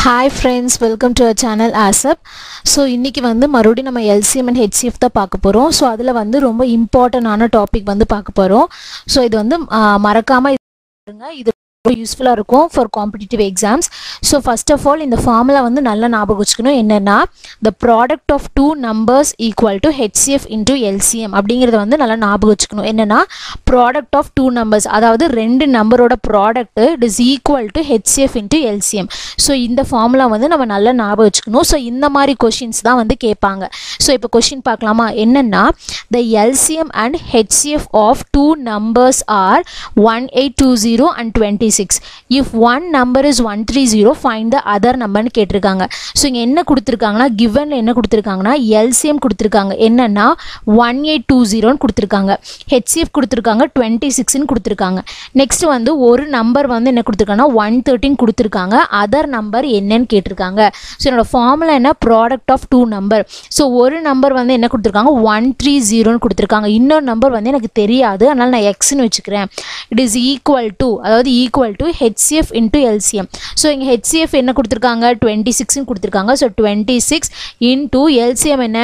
hi friends welcome to our channel ASAP so இன்றைக்கி வந்து மறுபடியும் நம்ம எல்சிஎம் அண்ட் ஹெச்சிஎஃப் தான் பார்க்க போகிறோம் ஸோ அதில் வந்து ரொம்ப இம்பார்ட்டண்டான டாபிக் வந்து பார்க்க போகிறோம் ஸோ இது வந்து மறக்காமல் பாருங்க இது ரொம்ப யூஸ்ஃபுல்லாக இருக்கும் for competitive exams so first of all இந்த ஃபார்முலா வந்து நல்லா ஞாபகம் வச்சுக்கணும் என்னென்னா the product of two numbers equal to HCF into LCM அப்படிங்கிறத வந்து நல்லா ஞாபகம் வச்சுக்கணும் என்னென்னா ப்ராடக்ட் ஆஃப் டூ நம்பர்ஸ் அதாவது ரெண்டு நம்பரோட product it is equal to HCF into LCM so இந்த ஃபார்முலா வந்து நம்ம நல்லா ஞாபகம் வச்சுக்கணும் ஸோ இந்த மாதிரி கொஷின்ஸ் தான் வந்து கேட்பாங்க ஸோ இப்போ கொஷின் பார்க்கலாமா என்னென்னா the LCM and HCF of two numbers are one eight two zero and twenty six if one number is one three zero find the other நம்பர்னு கேட்டிருக்காங்க ஸோ இங்கே என்ன கொடுத்துருக்காங்கன்னா கிவனில் என்ன கொடுத்துருக்காங்கன்னா எல்சிஎம் கொடுத்துருக்காங்க என்னென்னா ஒன் எயிட் டூ ஜீரோன்னு கொடுத்துருக்காங்க ஹெச்சிஎஃப் கொடுத்துருக்காங்க டுவெண்ட்டி சிக்ஸ்னு கொடுத்துருக்காங்க நெக்ஸ்ட் வந்து ஒரு நம்பர் வந்து என்ன கொடுத்துருக்காங்கன்னா ஒன் தேர்ட்டின் கொடுத்துருக்காங்க அதர் நம்பர் என்னன்னு கேட்டிருக்காங்க ஸோ என்னோட ஃபார்முலா என்ன product of two number so ஒரு நம்பர் வந்து என்ன கொடுத்துருக்காங்க ஒன் த்ரீ ஜீரோன்னு கொடுத்துருக்காங்க இன்னொரு நம்பர் வந்து எனக்கு தெரியாது அதனால் நான் எக்ஸ்னு வச்சுக்கிறேன் இட் இஸ் ஈக்குவல் டு அதாவது equal to HCF into LCM so இங்கே ஹெச்சிஎஃப் என்ன கொடுத்துருக்காங்க டுவெண்ட்டி சிக்ஸ்னு கொடுத்துருக்காங்க so twenty six into LCM என்ன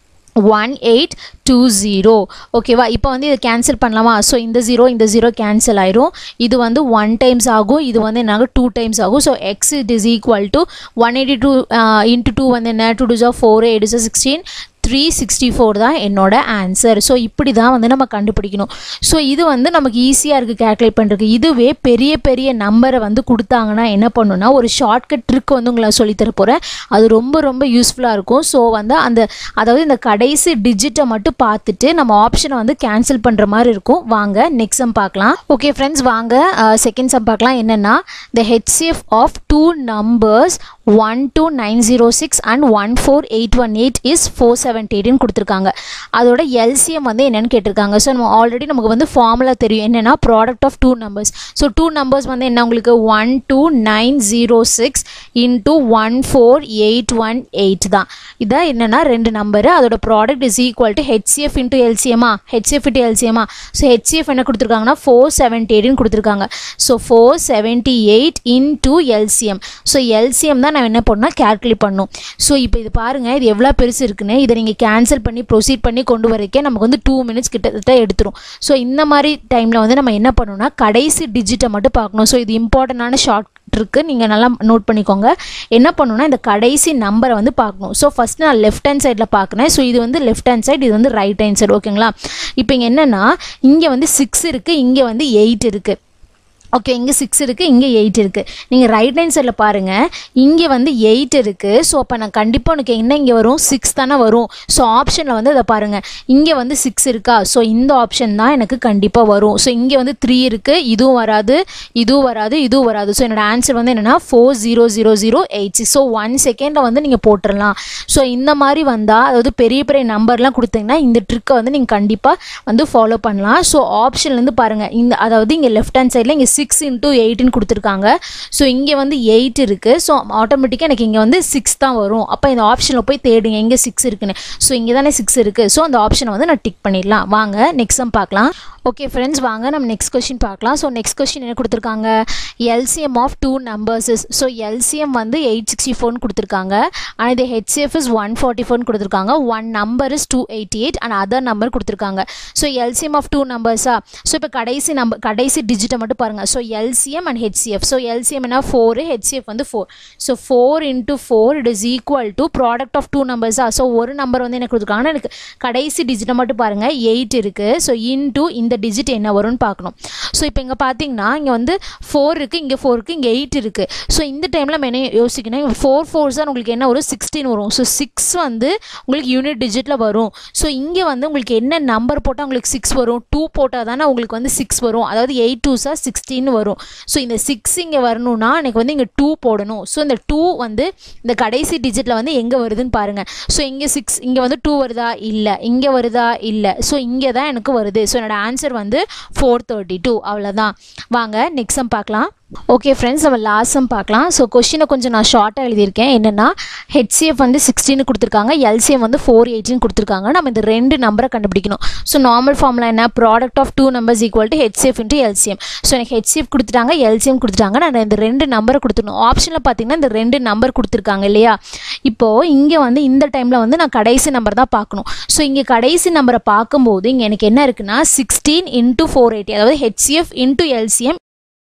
ஒன் எயிட் டூ ஜீரோ ஓகேவா இப்போ வந்து இதை கேன்சல் பண்ணலாமா ஸோ இந்த ஜீரோ இந்த ஜீரோ கேன்சல் ஆயிரும் இது வந்து ஒன் டைம்ஸ் ஆகும் இது வந்து என்ன டூ டைம்ஸ் ஆகும் so X it is equal to one eighty two into two வந்து என்ன டூ டூ ஜா four eight is sixteen three sixty four தான் என்னோட ஆன்சர் ஸோ இப்படி தான் வந்து நம்ம கண்டுபிடிக்கணும் ஸோ இது வந்து நமக்கு ஈஸியாக இருக்குது கேல்குலேட் பண்ணுறதுக்கு இதுவே பெரிய பெரிய நம்பரை வந்து கொடுத்தாங்கன்னா என்ன பண்ணுன்னா ஒரு ஷார்ட்கட் ட்ரிக் வந்து உங்களை சொல்லித்தர போகிறேன் அது ரொம்ப ரொம்ப யூஸ்ஃபுல்லாக இருக்கும் ஸோ வந்து அந்த அதாவது இந்த கடைசி டிஜிட்டை மட்டும் பார்த்துட்டு நம்ம ஆப்ஷனை வந்து கேன்சல் பண்ணுற மாதிரி இருக்கும் வாங்க நெக்ஸ்ட் சம் பார்க்கலாம் ஓகே ஃப்ரெண்ட்ஸ் வாங்க செகண்ட் சம் பார்க்கலாம் என்னென்னா the HCF of two numbers one two nine zero six and one four eight one eight is four seventy எயிட்னு கொடுத்துருக்காங்க அதோட எல்சிஎம் வந்து என்னென்னு கேட்டிருக்காங்க ஸோ நம்ம ஆல்ரெடி நமக்கு வந்து ஃபார்முலா தெரியும் என்னென்னா product of two numbers so two numbers வந்து என்ன உங்களுக்கு one two nine zero six into one four eight one eight தான் இதான் என்னென்னா ரெண்டு நம்பரு அதோட product is equal to HCF into எல்சிஎம்மா ஹெச்எஃப் இன்ட்டு எல்சிஎம்மா ஸோ ஹெச்சிஎஃப் என்ன கொடுத்துருக்காங்கன்னா ஃபோர் செவன்ட்டி எயிட்னு கொடுத்துருக்காங்க so four seventy eight into LCM so LCM தான் நான் என்ன பண்ணால் கேல்குலேட் பண்ணும் ஸோ இப்போ இது பாருங்கள் இது எவ்வளோ பெருசு இருக்குன்னு இதை நீங்கள் கேன்சல் பண்ணி ப்ரொசீட் பண்ணி கொண்டு வரக்கே நமக்கு வந்து டூ மினிட்ஸ் கிட்டத்தட்ட எடுத்துரும் ஸோ இந்த மாதிரி டைமில் வந்து நம்ம என்ன பண்ணணும்னா கடைசி டிஜிட்டை மட்டும் பார்க்கணும் ஸோ இது இம்பார்ட்டண்டான ஷார்ட் இருக்கு நீங்கள் நல்லா நோட் பண்ணிக்கோங்க என்ன பண்ணணும்னா இந்த கடைசி நம்பரை வந்து பார்க்கணும் ஸோ ஃபஸ்ட் நான் லெஃப்ட் ஹேண்ட் சைடில் பார்க்குறேன் ஸோ இது வந்து லெஃப்ட் ஹேண்ட் சைடு இது வந்து ரைட் ஹேண்ட் சைடு ஓகேங்களா இப்போ இங்கே என்னென்னா இங்கே வந்து சிக்ஸ் இருக்குது இங்கே வந்து எயிட் இருக்குது ஓகே இங்கே சிக்ஸ் இருக்குது இங்கே எயிட் இருக்குது நீங்கள் ரைட் ஹேண்ட் சைடில் பாருங்கள் இங்கே வந்து எயிட் இருக்குது ஸோ அப்போ நான் கண்டிப்பாக உனக்கு என்ன இங்கே வரும் சிக்ஸ் தானே வரும் ஸோ ஆப்ஷனில் வந்து அதை பாருங்கள் இங்கே வந்து சிக்ஸ் இருக்கா ஸோ இந்த ஆப்ஷன் தான் எனக்கு கண்டிப்பாக வரும் ஸோ இங்கே வந்து த்ரீ இருக்குது இதுவும் வராது இதுவும் வராது இதுவும் வராது ஸோ என்னோட ஆன்சர் வந்து என்னென்னா four zero zero zero eight six so one செகண்டில் வந்து நீங்கள் போட்டுடலாம் ஸோ இந்த மாதிரி வந்தால் அதாவது பெரிய பெரிய நம்பர்லாம் கொடுத்தீங்கன்னா இந்த ட்ரிக்கை வந்து நீங்கள் கண்டிப்பாக வந்து ஃபாலோ பண்ணலாம் ஸோ ஆப்ஷன்லேருந்து பாருங்கள் இந்த அதாவது இங்கே லெஃப்ட் ஹேண்ட் சைடில் இங்கே சிக்ஸ் இன்ட்டு எயிட்னு கொடுத்துருக்காங்க ஸோ இங்கே வந்து எயிட் இருக்குது ஸோ ஆட்டோமேட்டிக்காக எனக்கு இங்கே வந்து சிக்ஸ் தான் வரும் அப்போ இந்த ஆப்ஷனில் போய் தேடுங்க எங்கே சிக்ஸ் இருக்குன்னு ஸோ இங்கே தானே சிக்ஸ் இருக்குது ஸோ அந்த ஆப்ஷனை வந்து நான் டிக் பண்ணிடலாம் வாங்க நெக்ஸ்ட் சம் பார்க்கலாம் ஓகே ஃப்ரெண்ட்ஸ் வாங்க நம்ம நெக்ஸ்ட் கொஸ்டின் பார்க்கலாம் ஸோ நெக்ஸ்ட் கொஸ்டின் என்ன கொடுத்துருக்காங்க LCM of two numbers is so LCM வந்து எயிட் சிக்ஸ்டி ஃபோர்னு கொடுத்துருக்காங்க அண்ட் இது ஹெச்எஃப் இஸ் ஒன் ஃபார்ட்டி ஃபோர்னு கொடுத்துருக்காங்க one number is two eighty eight and other number கொடுத்துருக்காங்க ஸோ எல்சிஎம் ஆஃப் டூ நம்பர்ஸா ஸோ இப்போ கடைசி நம்பர் கடைசி டிஜிட்டை மட்டும் பாருங்கள் so LCM and HCF so LCM என்ன ஃபோரு ஹெச்சிஎஃப் வந்து four so four into four it is equal to product of two நம்பர்ஸா ஸோ ஒரு நம்பர் வந்து என்ன கொடுத்துருக்காங்கன்னா எனக்கு கடைசி டிஜிட்டை மட்டும் பாருங்கள் எயிட் இருக்குது ஸோ இன்ட்டு இந்த டிஜிட் என்ன வரும்னு பார்க்கணும் ஸோ இப்போ இங்கே பார்த்தீங்கன்னா இங்கே வந்து ஃபோர் இருக்குது இங்கே ஃபோர் இருக்குது இங்கே எயிட் இருக்குது ஸோ இந்த டைமில் நம்ம என்ன யோசிக்கணும் ஃபோர் ஃபோர்ஸ் தான் உங்களுக்கு என்ன வரும் சிக்ஸ்டீன் வரும் ஸோ சிக்ஸ் வந்து உங்களுக்கு யூனிட் டிஜிட்டில் வரும் ஸோ இங்கே வந்து உங்களுக்கு என்ன நம்பர் போட்டால் உங்களுக்கு சிக்ஸ் வரும் டூ போட்டால் தானே உங்களுக்கு வந்து சிக்ஸ் வரும் அதாவது எயிட் டூஸாக சிக்ஸ்டீன் வரும் ஸோ இந்த சிக்ஸ் இங்கே வரணும்னா எனக்கு வந்து இங்கே டூ போடணும் ஸோ இந்த டூ வந்து இந்த கடைசி டிஜிட்டில் வந்து எங்கே வருதுன்னு பாருங்கள் ஸோ இங்கே சிக்ஸ் இங்கே வந்து டூ வருதா இல்லை இங்கே வருதா இல்லை ஸோ இங்கே தான் எனக்கு வருது ஸோ என்னோட ஆன்சர் வந்து ஃபோர் தேர்ட்டி டூ அவ்வளோதான் வாங்க நெக்ஸ்ட் சம் பார்க்கலாம் ஓகே ஃப்ரெண்ட்ஸ் நம்ம லாஸ்ட் சம் பார்க்கலாம் ஸோ கொஷினை கொஞ்சம் நான் ஷார்ட்டாக எழுதியிருக்கேன் என்னென்னா ஹெச்சிஎஃப் வந்து சிக்ஸ்டீன் கொடுத்துருக்காங்க எல்சிஎம் வந்து ஃபோர் எயிட்டின் கொடுத்துருக்காங்க நம்ம இந்த ரெண்டு நம்பரை கண்டுபிடிக்கணும் ஸோ நார்மல் ஃபார்முலா என்ன product of two numbers equal to HCF into LCM so எனக்கு ஹெச்சிஎஃப் கொடுத்துட்டாங்க எல்சிஎம் கொடுத்துட்டாங்க நான் இந்த ரெண்டு நம்பரை கொடுத்துடணும் ஆப்ஷனில் பார்த்தீங்கன்னா இந்த ரெண்டு நம்பர் கொடுத்துருக்காங்க இல்லையா இப்போது இங்கே வந்து இந்த டைமில் வந்து நான் கடைசி நம்பர் தான் பார்க்கணும் ஸோ இங்கே கடைசி நம்பரை பார்க்கும்போது இங்கே எனக்கு என்ன இருக்குன்னா சிக்ஸ்டீன் இன்ட்டு ஃபோர் எயிட்டி அதாவது HCF into LCM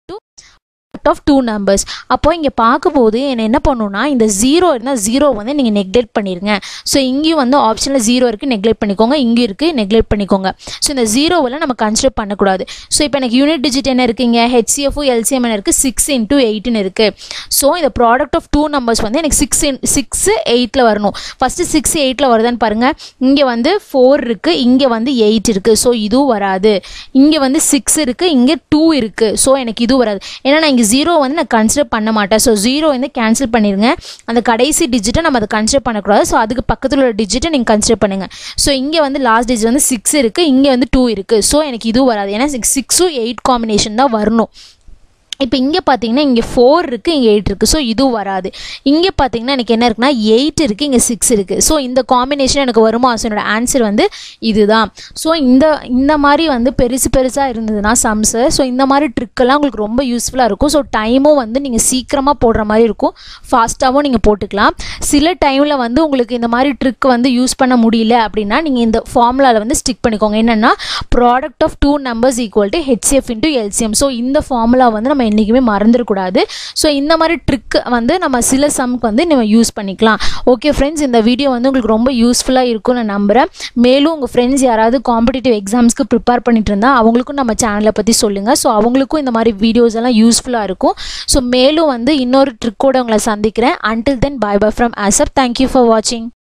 of two numbers அப்போ இங்கே பார்க்கும்போது என்ன என்ன பண்ணணும்னா இந்த ஜீரோ இருந்தால் ஜீரோ வந்து நீங்கள் நெக்லெக்ட் பண்ணிடுங்க ஸோ இங்கேயும் வந்து ஆப்ஷனில் ஜீரோ இருக்குது நெக்லெக்ட் பண்ணிக்கோங்க இங்கேயும் இருக்குது நெக்லெக்ட் பண்ணிக்கோங்க ஸோ இந்த ஜீரோவெல்லாம் நம்ம கன்சிடர் பண்ணக்கூடாது ஸோ இப்போ எனக்கு யூனிட் டிஜிட் என்ன இருக்குங்க ஹெச்சிஎஃப்ஓ எல்சிஎம் என்ன இருக்குது சிக்ஸ் இன்ட்டு எயிட்னு இருக்குது ஸோ இந்த ப்ராடக்ட் ஆஃப் டூ நம்பர்ஸ் வந்து எனக்கு சிக்ஸ் இன் சிக்ஸு எயிட்டில் வரணும் ஃபஸ்ட்டு சிக்ஸ் எயிட்டில் வருதான்னு பாருங்கள் இங்கே வந்து ஃபோர் இருக்குது இங்கே வந்து எயிட் இருக்குது ஸோ இதுவும் வராது இங்கே வந்து சிக்ஸ் இருக்குது இங்கே டூ இருக்குது ஸோ எனக்கு இதுவும் வராது ஏன்னா நான் இங்கே ஜீரோ வந்து நான் கன்சிடர் பண்ண மாட்டேன் ஸோ ஜீரோ வந்து கேன்சல் பண்ணிடுங்க அந்த கடைசி டிஜிட்டை நம்ம அதை கன்சிடர் பண்ணக்கூடாது ஸோ அதுக்கு பக்கத்தில் உள்ள டிஜிட்டை நீங்கள் கன்சிடர் பண்ணுங்கள் ஸோ இங்கே வந்து லாஸ்ட் டிஜிட் வந்து சிக்ஸ் இருக்குது இங்கே வந்து டூ இருக்குது ஸோ எனக்கு இதுவும் வராது ஏன்னா சிக்ஸும் எயிட் காம்பினேஷன் தான் வரணும் இப்போ இங்கே பார்த்தீங்கன்னா இங்கே ஃபோர் இருக்குது இங்கே எயிட் இருக்குது ஸோ இதுவும் வராது இங்கே பார்த்தீங்கன்னா எனக்கு என்ன இருக்குன்னா எயிட் இருக்குது இங்கே சிக்ஸ் இருக்குது ஸோ இந்த காம்பினேஷன் எனக்கு வருமா ஸோ என்னோட ஆன்சர் வந்து இதுதான் ஸோ இந்த இந்த மாதிரி வந்து பெருசு பெருசாக இருந்ததுன்னா சம்ஸு ஸோ இந்த மாதிரி ட்ரிக்கெல்லாம் உங்களுக்கு ரொம்ப யூஸ்ஃபுல்லாக இருக்கும் ஸோ டைமும் வந்து நீங்கள் சீக்கிரமாக போடுற மாதிரி இருக்கும் ஃபாஸ்ட்டாகவும் நீங்கள் போட்டுக்கலாம் சில டைமில் வந்து உங்களுக்கு இந்த மாதிரி ட்ரிக் வந்து யூஸ் பண்ண முடியல அப்படின்னா நீங்கள் இந்த ஃபார்முலாவில் வந்து ஸ்டிக் பண்ணிக்கோங்க என்னென்னா product of two numbers equal to HCF into LCM so இந்த ஃபார்முலா வந்து நம்ம என்றைக்குமே மறந்துடக்கூடாது ஸோ இந்த மாதிரி ட்ரிக் வந்து நம்ம சில சம்க்கு வந்து நம்ம யூஸ் பண்ணிக்கலாம் ஓகே ஃப்ரெண்ட்ஸ் இந்த வீடியோ வந்து உங்களுக்கு ரொம்ப யூஸ்ஃபுல்லாக இருக்கும்னு நான் நம்புகிறேன் மேலும் உங்கள் ஃப்ரெண்ட்ஸ் யாராவது காம்படிட்டிவ் எக்ஸாம்ஸ்க்கு ப்ரிப்பேர் பண்ணிட்டு இருந்தால் அவங்களுக்கும் நம்ம சேனலை பற்றி சொல்லுங்கள் ஸோ அவங்களுக்கும் இந்த மாதிரி வீடியோஸ் எல்லாம் யூஸ்ஃபுல்லாக இருக்கும் ஸோ மேலும் வந்து இன்னொரு ட்ரிக்கோட உங்களை சந்திக்கிறேன் until then bye bye from ASAP thank you for வாட்சிங்